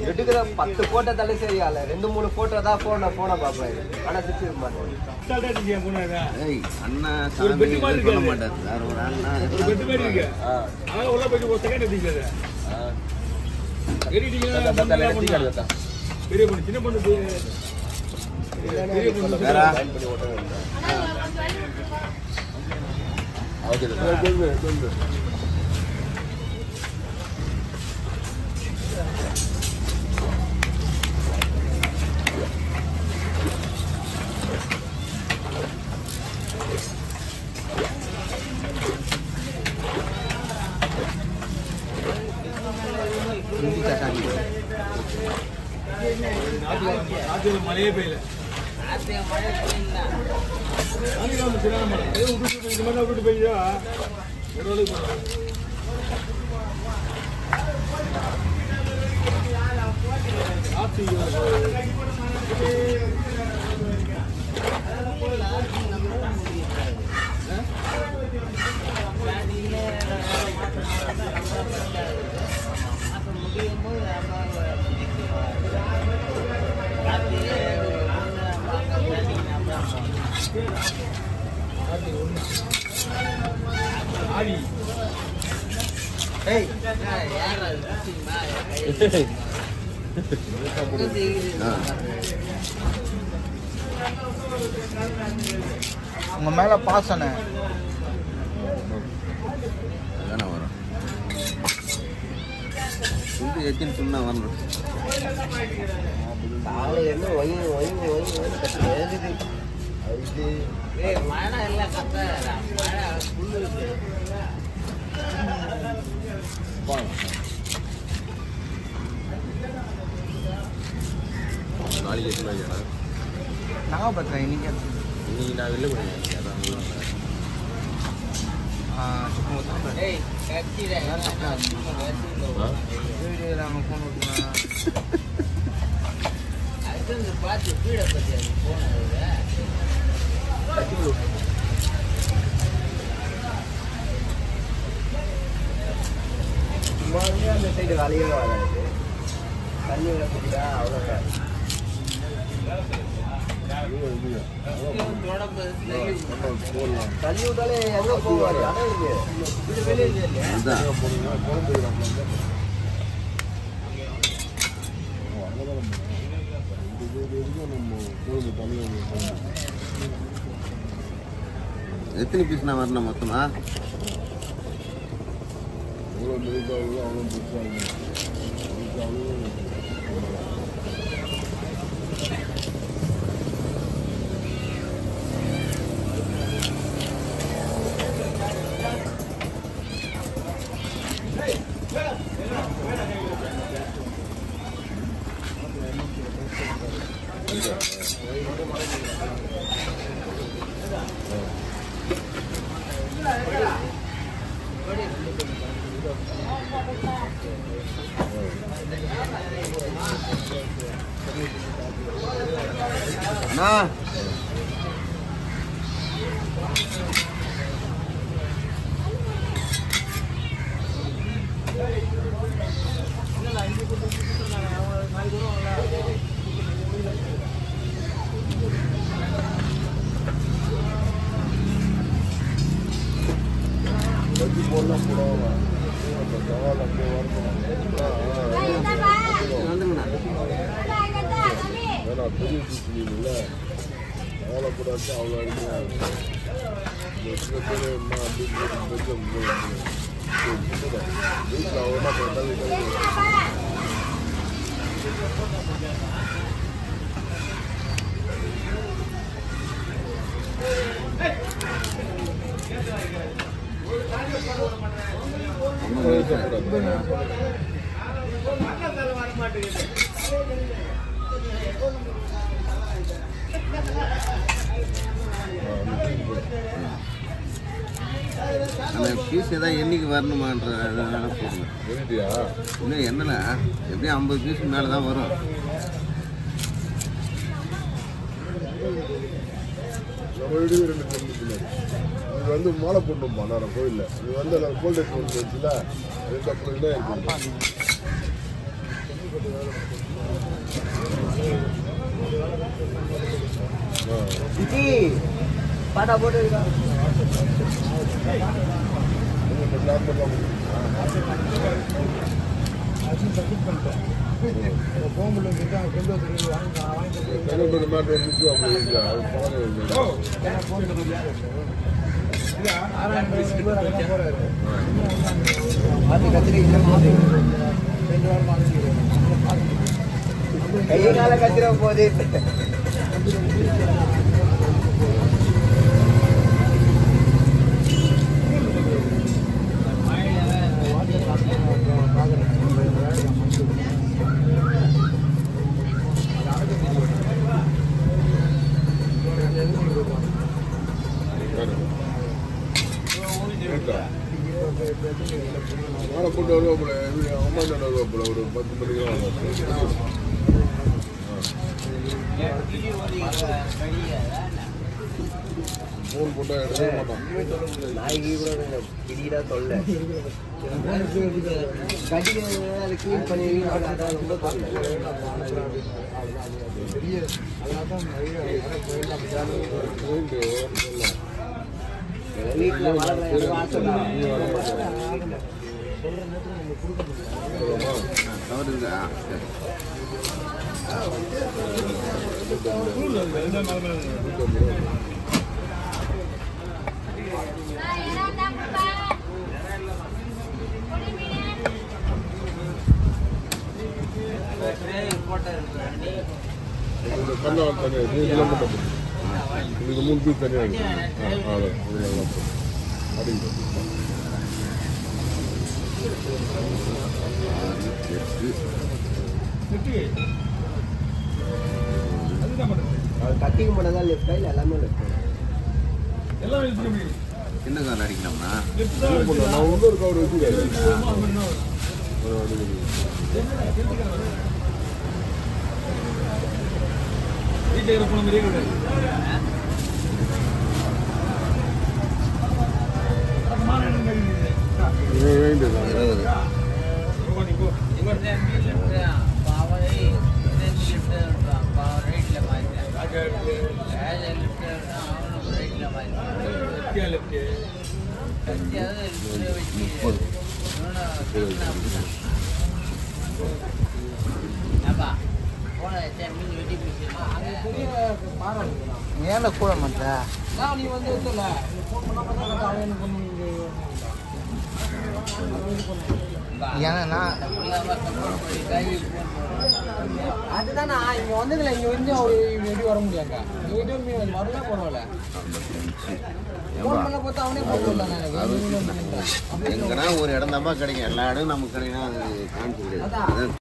எடுக்கிற பத்து போட்டோ தலை சரியால ரெண்டு மூணு போட்டோ தான் போன போன பாப்பாரு ஆனா சிரிச்சிருக்க மாட்டேன் ஏய் அண்ணா ஒரு சாமி பெட்டி மாதிரி சொல்ல இருக்காது. மாட்டாரு வேற ஒரு அண்ணா ஒரு பெட்டு மாதிரி இருக்கு ஆ அழகா உள்ள போயிட்டு ஒரு செகண்ட் எடுத்துக்கிறது ஆ. எடிட்டிங்லாம் தலை பண்ணலாம் எடுத்து பண்ணலாம். கழுவத்தான். பெரிய பொண்ணு சின்ன பொண்ணு பெரிய- பெரிய பொண்ணு வேற? Join பண்ணி ஓட்ட வேண்டியது. Okay sir. இஞ்சி தக்காளி நாட்டுல- நாட்டுல மழையே பெய்யல நாளைக்கு சரியான மழை ஏதோ விட்டு விட்டு இந்த மாதிரி விட்டு பெய்யுதா ஒரு அளவுக்கு பரவாயில்ல. காத்து ஆடி ஏய் ஆ உங்க மேல பாசனே அதானே வரும் இது எத்தனை சொன்னா வரணும் காலை என்ன ஒய் ஒய் ஒய் ஒய் கத்தி ஏறுது அது நாளைக்கு எத்தனை வைக்கிறா நாகப்பட்டினம் இன்னைக்கு இன்னைக்கு நான் வெளில போனேன் அதான் சுத்தம் வீடியோ நாங்கள் ஃபோன் விட்டுனா சும்மாவே அந்த சைடு வேலையே வராது தண்ணி விட போட்டா அவ்வளோதான் தள்ளி விட்டாலே எங்க போவாரு அதான் இருக்கு இது வெளியே இல்லையா அதுதான் எத்தனை பீஸ்ண்ணா வரணும் மொத்தமா அண்ணா வந்துங்கண்ணா ஒன்றும் வேஸ்ட் அந்த ஃபீஸ் ஏதாவது என்னைக்கு வரணுமான்ற அதனால போடுங்க இன்னும் என்னல எப்படியும் ஐம்பது பீஸ் மேலே தான் வரும் இது வந்து மாலை போடணும்பா நான் கோயிலில் இது வந்து அந்த கோல்டேஜ் ஒன்று வச்சுல அதுக்கப்புறம் என்ன இருக்கு லக்கி பாட்டா போட்டு இருக்கா கோம்புல கிட்ட கொண்டு வந்து வாங்கி வாங்கி கரும்பு மாட்டு வந்துச்சு அப்படி இல்லை அது பழக்கம் இல்லை ஆறாயிரம் ரூபாய் போறாரு அது கத்திரிக்க போகுது ரெண்டு வாரம் வாங்கிக்கிறேன் கை கால கத்திர போகுது மாலை போட்டு வருவாப்புல அம்மா என்ன வருவாப்புல ஒரு பத்து மணிக்கு வருவாப்புல ஃபோன் போட்டால் எடுக்கவே மாட்டான் நாய்க்கு கூட கொஞ்சம் பிடிடா தொல்லை கட்டிக்க அதை க்ளீன் பண்ணி அதான் ரொம்ப தொல்லை பெரிய அதனால தான் நிறைய கோயில் நம்ம ஜாலியாக போயிட்டு வரலாம். எங்க வீட்டுல வளர்ற எனக்கு ஆசை தான். தவறு இருக்கா சரி இந்த கண்ணால் தனியாக மூணு கிலோமீட்டர் போகும் இதுக்கு மூணு பீஸ் தனியாக இருக்கு ஆ அதான் இதெல்லாம் போகும் அடிக்கணும் அது கட்டிக்க மட்டும் தான் லெஃப்டா இல்லை எல்லாமே லெஃப்ட் சின்ன கால் அடிக்கலாம்னா நான் இன்னொரு கவர் வச்சுக்கிறேன் ஒரு அடிக்கடி இது வேண்டியது இருபது முப்பது ஏன்டா கூட மாட்டேன் நீ வந்து இல்லை ஃபோன் பண்ணால் பார்த்தா அவன் எனக்கு பண்ணி ஏன்னா நான் அதுதான் நான் இங்க வந்ததுல இங்க வந்து அவரு எப்படி வர முடியாங்க இங்க வீட்டு மீன் வரல பரவாயில்ல ஃபோன் பண்ண பார்த்தா அவனே போட்டு நான் எங்கன்னா ஒரு இடம் தான்ப்பா கிடைக்கும் எல்லா இடம் நமக்கு கிடைக்கும் அது காமிச்சு கிடையாது